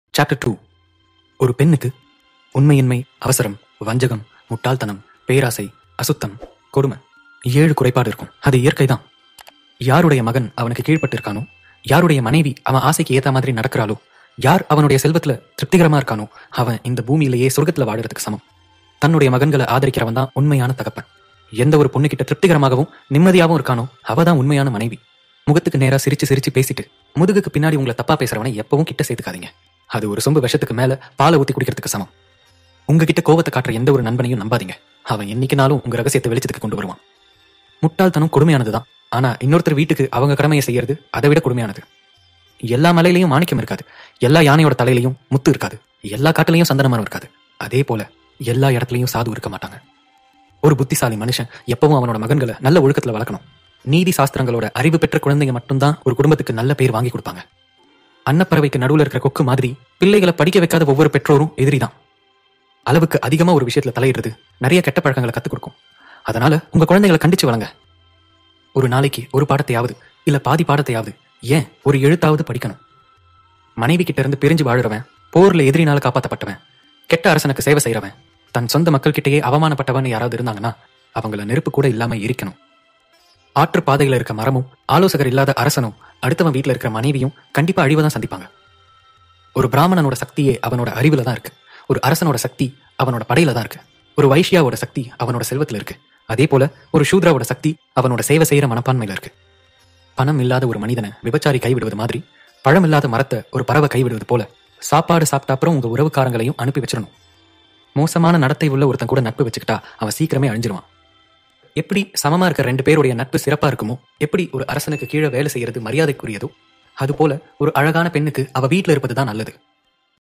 chapter two ஒரு பெண்ணுக்கு உண்மையின்மை அவசரம் வஞ்சகம் முட்டாள்தனம் பேராசை அசுத்தம் கொடுமை ஏழு குறைபாடு இருக்கும் அது இயற்கைதான் யாருடைய மகன் அவனுக்கு கீழ்ப்பட்டு இருக்கானோ யாருடைய மனைவி அவன் ஆசைக்கு ஏத்த மாதிரி நடக்கிறாளோ யார் அவனுடைய செல்வத்துல திருப்திகரமா இருக்கானோ அவன் இந்த பூமியிலேயே சொர்க்கத்துல வாழறதுக்கு சமம் தன்னுடைய மகன்களை ஆதரிக்கிறவன் தான் உண்மையான தகப்பன் எந்த ஒரு பொண்ணுகிட்ட திருப்திகரமாகவும் நிம்மதியாகவும் இருக்கானோ அவ தான் உண்மையான மனைவி முகத்துக்கு நேரா சிரிச்சு சிரிச்சு பேசிட்டு முதுகுக்கு பின்னாடி உங்களை தப்பா பேசுறவனை எப்பவும் கிட்ட சேர்த்துக்காதீங்க அது ஒரு சொம்பு விஷத்துக்கு மேல பாலை ஊத்தி குடிக்கிறதுக்கு சமம் உங்ககிட்ட கோவத்தை காட்டுற எந்த ஒரு நண்பனையும் நம்பாதீங்க அவன் என்னைக்குனாலும் உங்க ரகசியத்தை வெளிச்சத்துக்கு கொண்டு வருவான் முட்டாள்தனம் கொடுமையானதுதான் ஆனா இன்னொருத்தர் வீட்டுக்கு அவங்க கடமையை செய்யறது அதை விட கொடுமையானது எல்லா மலையிலையும் மாணிக்கம் இருக்காது எல்லா யானையோட தலையிலையும் முத்து இருக்காது எல்லா காட்டுலயும் சந்தன மரம் இருக்காது அதே போல எல்லா இடத்துலயும் சாது இருக்க மாட்டாங்க ஒரு புத்திசாலி மனுஷன் எப்பவும் அவனோட மகன்களை நல்ல ஒழுக்கத்துல வளர்க்கணும் நீதி சாஸ்திரங்களோட அறிவு பெற்ற குழந்தைங்க மட்டும்தான் ஒரு குடும்பத்துக்கு நல்ல பேர் வாங்கி கொடுப்பாங்க அன்னப்பறவைக்கு நடுவுல இருக்கிற கொக்கு மாதிரி பிள்ளைகளை படிக்க வைக்காத ஒவ்வொரு பெற்றோரும் எதிரிதான் அளவுக்கு அதிகமா ஒரு விஷயத்துல தலையிடுறது நிறைய கெட்ட பழக்கங்களை கத்துக் கொடுக்கும் அதனால உங்க குழந்தைகளை கண்டிச்சு வளங்க ஒரு நாளைக்கு ஒரு பாடத்தையாவது இல்ல பாதி பாடத்தையாவது ஏன் ஒரு எழுத்தாவது படிக்கணும் மனைவி கிட்ட இருந்து பிரிஞ்சு வாழுறவன் போர்ல எதிரினால காப்பாத்தப்பட்டவன் கெட்ட அரசனுக்கு சேவை செய்யறவன் தன் சொந்த மக்கள் கிட்டேயே அவமானப்பட்டவன் யாராவது இருந்தாங்கன்னா அவங்கள நெருப்பு கூட இல்லாம எரிக்கணும் ஆற்று பாதையில இருக்க மரமும் ஆலோசகர் இல்லாத அரசனும் அடுத்தவன் வீட்டுல இருக்கிற மனைவியும் கண்டிப்பா அழிவை தான் சந்திப்பாங்க ஒரு பிராமணனோட சக்தியே அவனோட அறிவுல தான் இருக்கு ஒரு அரசனோட சக்தி அவனோட படையில தான் இருக்கு ஒரு வைஷ்யாவோட சக்தி அவனோட செல்வத்துல இருக்கு அதே போல ஒரு சூத்ராவோட சக்தி அவனோட சேவை செய்யற மனப்பான்மையில இருக்கு பணம் இல்லாத ஒரு மனிதனை விபச்சாரி கைவிடுவது மாதிரி பழம் இல்லாத மரத்தை ஒரு பறவை கைவிடுவது போல சாப்பாடு சாப்பிட்ட அப்புறம் உங்க உறவுக்காரங்களையும் அனுப்பி வச்சிடணும் மோசமான நடத்தை உள்ள ஒருத்தன் கூட நட்பு வச்சுக்கிட்டா அவன் சீக்கிரமே அழிஞ்சிருவான் எப்படி சமமா இருக்க ரெண்டு பேருடைய நட்பு சிறப்பா இருக்குமோ எப்படி ஒரு அரசனுக்கு கீழே வேலை செய்யறது மரியாதைக்குரியதோ அது போல ஒரு அழகான பெண்ணுக்கு அவ வீட்டுல இருப்பது தான் நல்லது